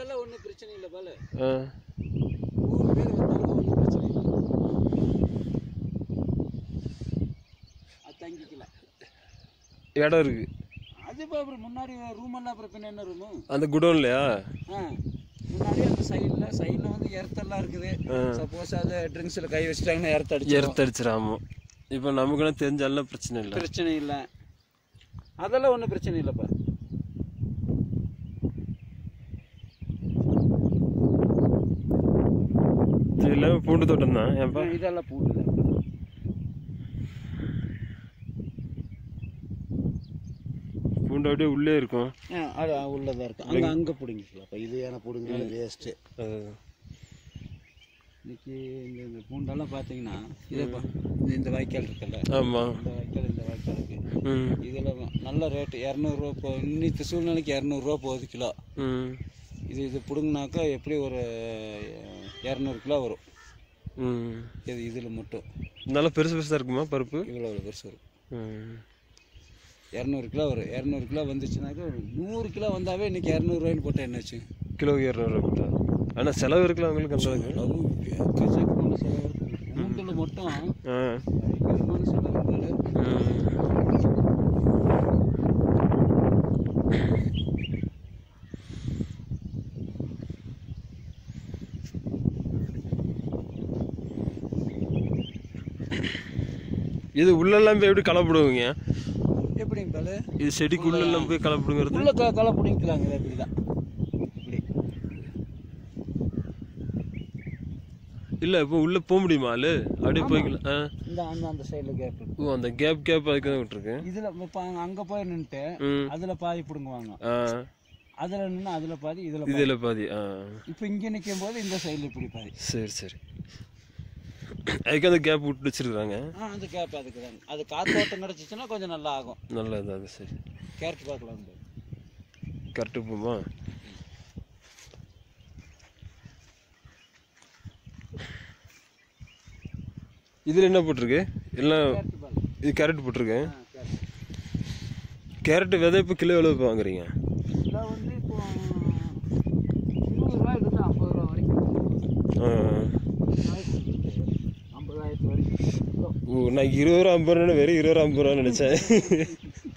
அதெல்லாம் ஒன்றும் பிரச்சனை இல்லை பாலு ஆ நூறு பேர் வந்தாலும் ஒன்றும் பிரச்சனை இல்லை அது தங்கிக்கலாம் இடம் இருக்கு அது இப்போ அப்புறம் முன்னாடி ரூம் எல்லாம் அப்புறம் பின்ன என்ன ரூமு அந்த குடோன்லையா ஆ முன்னாடி அந்த சைடில் சைடில் வந்து எர்த்தெல்லாம் இருக்குது ஆ. சப்போஸ் அது ட்ரிங்க்ஸில் கை வச்சுட்டாங்கன்னா எர்த்து அடிச்சு எருத்தடிச்சிடாமோ இப்போ நமக்குலாம் தெரிஞ்சாலும் பிரச்சனை இல்லை பிரச்சனை இல்லை அதெல்லாம் ஒன்றும் பிரச்சனை இல்லைப்பா இது எல்லாமே பூண்டு தோட்டம் தான் ஏன்பா இதெல்லாம் பூண்டுதான் பூண்டு அப்படியே உள்ளே இருக்கும் ஆ, அது உள்ளதாக இருக்கும் அங்கே அங்கே பிடிங்கிக்கலாம்ப்பா இது ஏன்னா பிடுங்க வேஸ்ட்டு அது இன்னைக்கு இந்த இந்த பூண்டெல்லாம் பார்த்தீங்கன்னா இதேப்பா இந்த இந்த வாய்க்கால் இருக்குல்ல ஆமாம் இந்த வாய்க்கால் இந்த வாய்க்கால் இருக்கு ம் இதில் நல்ல ரேட்டு இரநூறுவா இப்போ இன்னைக்கு சூழ்நிலைக்கு இரநூறுவா போகுது கிலோ ம் இது இது பிடுங்கினாக்கா எப்படி ஒரு இரநூறு கிலோ வரும் ம் இது இதில் மட்டும் நல்லா பெருசு பெருசாக இருக்குமா பருப்பு இவ்வளோ இவ்வளோ பெருசு வரும் ம் இரநூறு கிலோ வரும் இரநூறு கிலோ வந்துச்சுனாக்கா நூறு கிலோ வந்தாவே இன்னைக்கு இரநூறுவாயின்னு போட்டால் என்ன வச்சு கிலோக்கு இரநூறுவா போட்டா ஆனால் செலவு இருக்குல்ல அவங்களுக்கு அந்த அளவுக்கு அளவு எக்கச்சக்கமான செலவு இருக்கு மூட்டில் மட்டும் ஆ பயங்கரமான செலவு இருக்கு. ம் இது உள்ளெல்லாம் போய் எப்படி கலப்படுவீங்க எப்படிங்க பாலு இது செடிக்கு உள்ளெல்லாம் போய் கலப்படுங்கிறது உள்ள க களை பிடிக்கலாங்க இது அப்படி தான் இப்படி இல்லை இப்போ உள்ளே போக முடியுமா ஆளு அப்படியே போய்க்கலாம் ஆ இந்த அந்த அந்த சைடில் கேப் இருக்கு ஓ அந்த கேப் கேப் அதுக்கு தான் விட்டுருக்கேன் இதில் இப்போ அங்கே போய் நின்றுட்டு ம் அதில் பாதி பிடுங்குவாங்க ஆ அதில் நின்று அதில் பாதி இதில் இதில் பாதி ஆ இப்போ இங்கே நிற்கும் போது இந்த சைடில் இப்படி பாதி சரி சரி அதுக்கு அந்த கேப் விட்டு வச்சிருக்காங்க ஆ அந்த கேப் அதுக்கு தாங்க அது காத்தோட்டம் கிடச்சிச்சின்னா கொஞ்சம் நல்லா ஆகும் நல்லது அது சரி கேரட் பார்க்கலாம் பாரு. கரெக்டு போமா இதில் என்ன போட்டிருக்கு எல்லாம் கேரட் பாரு. இது கேரட் போட்டிருக்கேன் ஆ கேரட் கேரட் விதை இப்போ கிலோ எவ்வளோ வாங்குறீங்க கிலோ வந்து இப்போ இருபது ரூபாயிலிருந்து ஐம்பது ரூபா வரைக்கும் ஆ. ஐம்பதாயிரத்து வரைக்கும் கிலோ ஓ நான் இருபது ரூபா ஐம்பது ரூபா வெறும் இருபது ரூபா ஐம்பது ரூபா நினச்சேன்